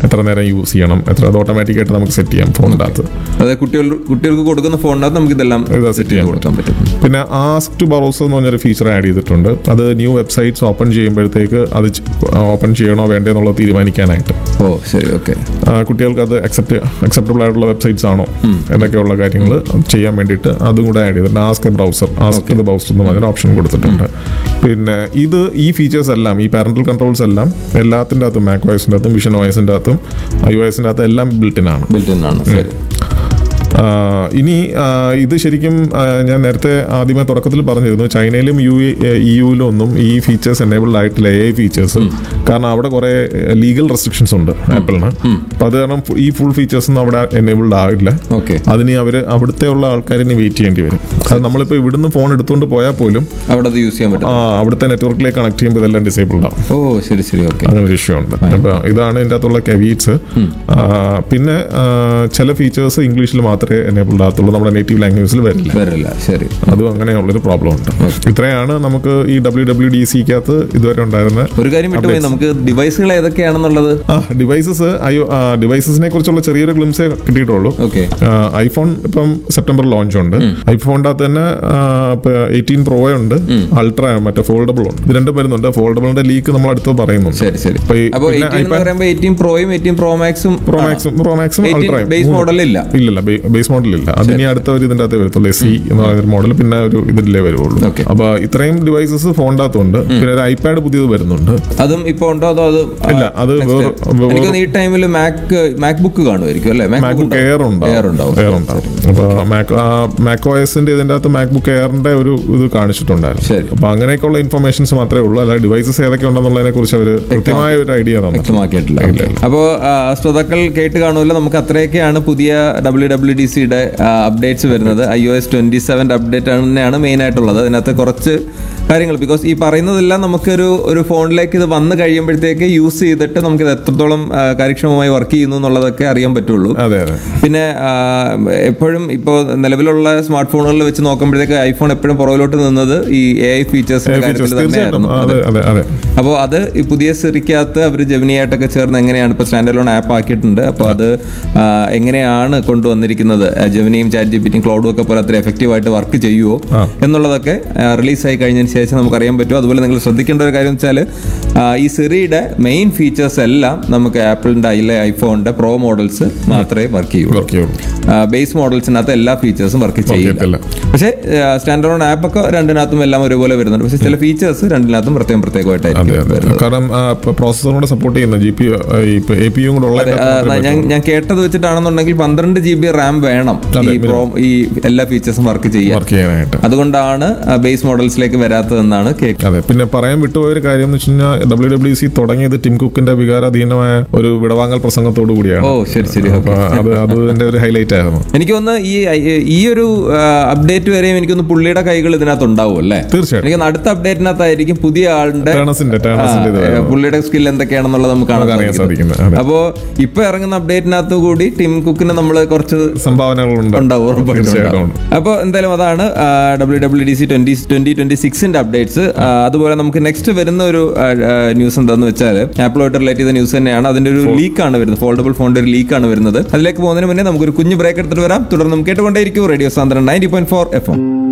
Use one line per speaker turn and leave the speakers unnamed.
എത്ര നേരം യൂസ് ചെയ്യണം എത്ര അത് ഓട്ടോമാറ്റിക് ആയിട്ട് നമുക്ക് സെറ്റ് ചെയ്യാം ഫോണിൻ്റെ അകത്ത്
അതായത് കുട്ടികൾ കുട്ടികൾക്ക് കൊടുക്കുന്ന ഫോണിനകത്ത് നമുക്ക് ഇതെല്ലാം
ഇത് സെറ്റ് ചെയ്യാൻ
കൊടുക്കാൻ പറ്റും
പിന്നെ ആസ്ക് ടു ബ്രൗസർ എന്ന് പറഞ്ഞൊരു ഫീച്ചർ ആഡ് ചെയ്തിട്ടുണ്ട് അത് ന്യൂ വെബ്സൈറ്റ്സ് ഓപ്പൺ ചെയ്യുമ്പോഴത്തേക്ക് അത് ഓപ്പൺ ചെയ്യണോ വേണ്ടേ എന്നുള്ളത് തീരുമാനിക്കാനായിട്ട്
ഓ ശരി ഓക്കെ
ആ, കുട്ടികൾക്ക് അത് അക്സെപ്റ്റ് അക്സെപ്റ്റബിൾ ആയിട്ടുള്ള വെബ്സൈറ്റ്സ് ആണോ എന്നൊക്കെയുള്ള കാര്യങ്ങൾ ചെയ്യാൻ വേണ്ടിയിട്ട് അതും കൂടെ ആഡ് ചെയ്തിട്ടുണ്ട് ask browser ask the browser എന്ന് പറഞ്ഞൊരു ഓപ്ഷൻ കൊടുത്തിട്ടുണ്ട് പിന്നെ ഇത് ഈ ഫീച്ചേഴ്സ് എല്ലാം ഈ പാരന്റൽ കൺട്രോൾസ് എല്ലാം എല്ലാത്തിൻ്റെ അകത്തും മാക് വോയിസിൻ്റെ അകത്തും വിഷൻ വോയിസിൻ്റെ അകത്തും ഐ ഒ അകത്തും എല്ലാം ബിൽറ്റിൻ ആണ്
ബിൽറ്റിൻ ആണ് ശരി
ആ, ഇനി ആ, ഇത് ശരിക്കും ആ, ഞാൻ നേരത്തെ ആദ്യമേ തുടക്കത്തിൽ പറഞ്ഞിരുന്നു ചൈനയിലും യു ഇ യുയിലും ഒന്നും ഈ ഫീച്ചേഴ്സ് എനേബിൾഡ് ആയിട്ടില്ല എ ഫീച്ചേഴ്സ് കാരണം അവിടെ കുറെ ലീഗൽ റെസ്ട്രിക്ഷൻസ് ഉണ്ട് ആപ്പിളിന് അപ്പൊ അത് കാരണം ഈ ഫുൾ ഫീച്ചേഴ്സ് ഒന്നും അവിടെ എനേബിൾഡ് ആകില്ല
ഓക്കെ
അതിന് അവര് അവിടുത്തെ ഉള്ള ആൾക്കാരിന് വെയിറ്റ് ചെയ്യേണ്ടി വരും അത് നമ്മളിപ്പോ ഇവിടുന്ന് ഫോൺ എടുത്തുകൊണ്ട് പോയാൽ പോലും
അവിടെ അത് യൂസ് ചെയ്യാൻ പറ്റും
ആ, അവിടുത്തെ നെറ്റ്വർക്കിലേക്ക് കണക്ട് ചെയ്യുമ്പോൾ ഇതെല്ലാം ഡിസേബിൾഡ് ആവും
ഓ ശരി ശരി ഓക്കെ
അങ്ങനെ ഒരു ഇഷ്യൂ ഉണ്ട് അപ്പൊ ഇതാണ് ഇതിന്റെ അകത്തുള്ള കെവീറ്റ്സ് പിന്നെ ആ, ചില ഫീച്ചേഴ്സ് ഇംഗ്ലീഷിൽ മാത്രമേ എനേബിൾഡ് ആകത്തുള്ളൂ നമ്മുടെ നേറ്റീവ് ലാംഗ്വേജിൽ വരില്ല
വരില്ല ശരി
അതും അങ്ങനെയുള്ളൊരു പ്രോബ്ലം ഉണ്ട് ഇത്രയാണ് നമുക്ക് ഈ ഡബ്ല്യു ഡബ്ല്യു ഡി സിക്കകത്ത് ഇതുവരെ ഉണ്ടായിരുന്ന
ഒരു കാര്യം വിട്ടുപോയി നമുക്ക് ഡിവൈസുകൾ ഏതൊക്കെയാണെന്നുള്ളത്
ആ ഡിവൈസസ് അയ്യോ ഡിവൈസസിനെ കുറിച്ചുള്ള ചെറിയൊരു ഗ്ലിംസേ കിട്ടിയിട്ടുള്ളൂ
ഓക്കെ
ഐഫോൺ ഇപ്പം സെപ്റ്റംബർ ലോഞ്ച് ഉണ്ട് ഐഫോണിന്റെ അകത്ത് തന്നെ എയ്റ്റീൻ പ്രോ ഉണ്ട് അൾട്ര മറ്റേ ഫോൾഡബിൾ ഉണ്ട് ഇത് രണ്ടും വരുന്നുണ്ട് ഫോൾഡബിളിന്റെ ലീക്ക് നമ്മൾ അടുത്ത് പറയുന്നുണ്ട്
ശരി ശരി
അപ്പൊ ഈ-
അപ്പൊ
പിന്നെ
എയ്റ്റീൻ എന്ന്
iPad-
പറയുമ്പോൾ എയ്റ്റീൻ പ്രോയും എയ്റ്റീൻ പ്രോ മാക്സും
പ്രോ മാക്സും പ്രോ മാക്സും അൾട്രയും
ബേസ് മോഡൽ ഇല്ല
ഇല്ലല്ല ബേസ് മോഡൽ ഇല്ല അതിനി അടുത്ത ഒരു ഇതിന്റെ അകത്തേ വരത്തുള്ളൂ സി എന്ന് പറയുന്ന മോഡൽ പിന്നെ ഒരു ഇതിലേ വരുള്ളൂ
Okay.
അപ്പൊ ഇത്രയും ഡിവൈസസ് ഫോണിന്റെ അകത്തുണ്ട് പിന്നെ ഒരു ഐപാഡ് പുതിയത് വരുന്നുണ്ട്
അതും ഇപ്പൊ ഉണ്ടോ അതോ അത്
ഇല്ല അത് വേറെ
എനിക്ക് തോന്നുന്നു ഈ ടൈമിൽ മാക് മാക് ബുക്ക് കാണുമായിരിക്കും അല്ലേ
മാക്ബുക്ക് എയർ
Air
ഉണ്ടാവും
ഉണ്ടാവും.
എയർ ഉണ്ടാവും അപ്പൊ മാക് മാക് ഓഎസിന്റെ ഇതിന്റെ അകത്ത് മാക്ബുക്ക് എയറിന്റെ ഒരു ഇത് കാണിച്ചിട്ടുണ്ടായിരുന്നു
ശരി.
അപ്പൊ അങ്ങനെയൊക്കെയുള്ള ഇൻഫർമേഷൻസ് മാത്രമേ ഉള്ളൂ അല്ലാതെ ഡിവൈസസ് ഏതൊക്കെ ഉണ്ടെന്നുള്ളതിനെ കുറിച്ച് അവർ കൃത്യമായ ഒരു ഐഡിയ തന്നിട്ടുണ്ട്
വ്യക്തമാക്കിയിട്ടില്ല അപ്പോൾ ശ്രോതാക്കൾ കേട്ട് കാണുമല്ലോ നമുക്ക് അത്രയൊക്കെയാണ് പുതിയ ഡബ്ല്യു ഡബ്ല്യു ഡി സിയുടെ അപ്ഡേറ്റ്സ് വരുന്നത് ഐ ഒ എസ് ട്വന്റി സെവൻ്റെ അപ്ഡേറ്റ് തന്നെയാണ് മെയിൻ ആയിട്ടുള്ളത് അതിനകത്ത് കുറച്ച് കാര്യങ്ങൾ ബിക്കോസ് ഈ പറയുന്നതെല്ലാം നമുക്കൊരു ഒരു ഫോണിലേക്ക് ഇത് വന്നു കഴിയുമ്പോഴത്തേക്ക് യൂസ് ചെയ്തിട്ട് നമുക്കിത് എത്രത്തോളം ആ, കാര്യക്ഷമമായി വർക്ക് ചെയ്യുന്നു എന്നുള്ളതൊക്കെ അറിയാൻ പറ്റുള്ളൂ
അതെ അതെ
പിന്നെ ആ, എപ്പോഴും ഇപ്പോൾ നിലവിലുള്ള സ്മാർട്ട് ഫോണുകളിൽ വെച്ച് നോക്കുമ്പോഴത്തേക്ക് ഐഫോൺ എപ്പോഴും പുറകിലോട്ട് നിന്നത് ഈ എ ഐ ഫീച്ചേഴ്സിന്റെ കാര്യത്തിൽ
തീർച്ചയായിട്ടും
തന്നെയായിരുന്നു
അതെ അതെ അതെ
അപ്പോൾ അത് ഈ പുതിയ സിറിക്കകത്ത് അവർ ജെമിനിയായിട്ടൊക്കെ ചേർന്ന് എങ്ങനെയാണ് ഇപ്പോൾ സ്റ്റാൻഡ് ലോൺ ആപ്പ് ആക്കിയിട്ടുണ്ട് അപ്പോൾ അത് ആ, എങ്ങനെയാണ് കൊണ്ടുവന്നിരിക്കുന്നത് ആ, ജെമിനിയും ചാറ്റ് ജിപിറ്റിയും ക്ലൗഡും ഒക്കെ പോലെ അത്ര എഫക്റ്റീവ് ആയിട്ട് വർക്ക് ചെയ്യുമോ
ആ.
എന്നുള്ളതൊക്കെ റിലീസായി കഴിഞ്ഞതിന് ശേഷം നമുക്ക് അറിയാൻ പറ്റും അതുപോലെ നിങ്ങൾ ശ്രദ്ധിക്കേണ്ട ഒരു കാര്യം വെച്ചാൽ ഈ സിറിയുടെ മെയിൻ ഫീച്ചേഴ്സ് എല്ലാം നമുക്ക് ആപ്പിളിന്റെ അതിലെ ഐഫോണിന്റെ പ്രോ മോഡൽസ് മാത്രമേ വർക്ക് ചെയ്യുള്ളൂ
വർക്ക് ചെയ്യുള്ളൂ
ബേസ് മോഡൽസിനകത്ത് എല്ലാ ഫീച്ചേഴ്സും വർക്ക് ചെയ്യില്ല
ചെയ്യത്തില്ല.
പക്ഷേ സ്റ്റാൻഡ് ലോൺ ആപ്പ് ഒക്കെ രണ്ടിനകത്തും എല്ലാം ഒരുപോലെ വരുന്നുണ്ട് പക്ഷേ ചില ഫീച്ചേഴ്സ് രണ്ടിനകത്തും പ്രത്യേകം
അതെ
പ്രത്യേകമായിട്ടായിരിക്കും
അതെ കാരണം പ്രോസസ്സറും കൂടെ സപ്പോർട്ട് ചെയ്യുന്ന ജി പി എ പി യും കൂടെ ഉള്ള
ആ, ഞാൻ ഞാൻ കേട്ടത് വെച്ചിട്ടാണെന്നുണ്ടെങ്കിൽ പന്ത്രണ്ട് ജി ബി റാം വേണം ഈ പ്രോ ഈ എല്ലാ ഫീച്ചേഴ്സും വർക്ക് ചെയ്യാൻ
വർക്ക് ചെയ്യാനായിട്ട്
അതുകൊണ്ടാണ് ബേസ് മോഡൽസിലേക്ക് വരാത്തതെന്നാണ് കേൾക്കുന്നത്
അതെ പിന്നെ പറയാൻ വിട്ടുപോയ ഒരു കാര്യം എന്ന് വെച്ച് കഴിഞ്ഞാൽ ഡബ്ല്യു ഡബ്ല്യു സി തുടങ്ങിയത് ടിം കുക്കിന്റെ വികാരാധീനമായ ഒരു വിടവാങ്ങൽ പ്രസംഗത്തോടു കൂടിയാണ്
ഓ ശരി ശരി
അപ്പൊ അത് അത് അതിന്റെ ഒരു ഹൈലൈറ്റ് ആയിരുന്നു
എനിക്ക് തോന്നുന്നു ഈ ഈ ഒരു അപ്ഡേറ്റ് വരെയും എനിക്കൊന്ന് പുള്ളിയുടെ കൈകൾ ഇതിനകത്ത് ഉണ്ടാവും അല്ലേ
തീർച്ചയായിട്ടും
എനിക്ക് തോന്നുന്നു അടുത്ത അപ്ഡേറ്റിനകത്തായിരിക്കും പുതിയ ആളുടെ
ടേണസിന്റെ ടേണസിന്റെ ഇത്
ആ, പുള്ളിയുടെ സ്കിൽ എന്തൊക്കെയാണെന്നുള്ളത് നമുക്ക് കാണാൻ
അറിയാൻ
സാധിക്കുന്നത്.
സാധിക്കുന്നത് അതെ
അപ്പോ ഇപ്പൊ ഇറങ്ങുന്ന അപ്ഡേറ്റിനകത്ത് കൂടി ടിം കുക്കിന് നമ്മൾ കുറച്ച്
സംഭാവനകളുണ്ട്
ഉണ്ടാവും ഉറപ്പായിട്ടും
തീർച്ചയായിട്ടും
ഉണ്ടാവും.
ഉണ്ട്.
അപ്പോൾ എന്തായാലും അതാണ് W W D C twenty twenty twenty സിക്സിന്റെ അപ്ഡേറ്റ്സ് അതുപോലെ നമുക്ക് നെക്സ്റ്റ് വരുന്ന ഒരു ന്യൂസ് എന്താന്ന് വെച്ചാൽ ആപ്പിളുമായിട്ട് റിലേറ്റ് ചെയ്ത ന്യൂസ് തന്നെയാണ് അതിന്റെ ഒരു ലീക്കാണ് വരുന്നത് ഫോൾഡബിൾ ഫോണിന്റെ ഒരു ലീക്കാണ് വരുന്നത് അതിലേക്ക് പോകുന്നതിന് മുന്നേ നമുക്കൊരു കുഞ്ഞു ബ്രേക്ക് എടുത്തിട്ട് വരാം തുടർന്ന് നമുക്ക് കേട്ടുകൊണ്ടേയിരിക്കും റേഡിയോ സാന്ദ്രൻ ninety point four F M